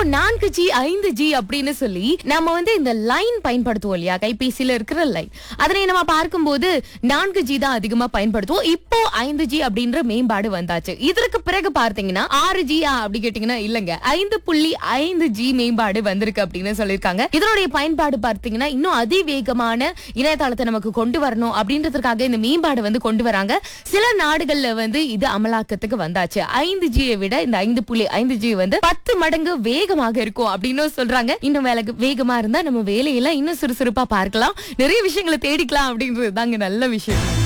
நான்கு ஜி ஐந்து ஜி அப்படின்னு சொல்லி நம்ம வந்து இந்த லைன் பயன்படுத்துவோம் இல்லையா கைபேசியில இருக்கிற லைன் அதனை நம்ம பார்க்கும்போது நான்கு ஜி தான் அதிகமா பயன்படுத்துவோம் இப்போ ஐந்து ஜி அப்படின்ற மேம்பாடு வந்தாச்சு இதற்கு பிறகு பார்த்தீங்கன்னா ஆறு ஜியா அப்படி கேட்டீங்கன்னா இல்லங்க ஐந்து புள்ளி ஐந்து ஜி மேம்பாடு வந்திருக்கு அப்படின்னு சொல்லியிருக்காங்க இதனுடைய பயன்பாடு பார்த்தீங்கன்னா இன்னும் அதிவேகமான இணையதளத்தை நமக்கு கொண்டு வரணும் அப்படின்றதுக்காக இந்த மேம்பாடு வந்து கொண்டு வராங்க சில நாடுகள்ல வந்து இது அமலாக்கத்துக்கு வந்தாச்சு ஐந்து ஜியை விட இந்த ஐந்து புள்ளி ஐந்து ஜி வந்து பத்து மடங்கு வேகமாக இருக்கும் அப்படின்னு சொல்றாங்க இன்னும் வேலை வேகமா இருந்தா நம்ம வேலையெல்லாம் இன்னும் சுறுசுறுப்பா பார்க்கலாம் நிறைய விஷயங்களை தேடிக்கலாம் அப்படின்றது தாங்க நல்ல விஷயம்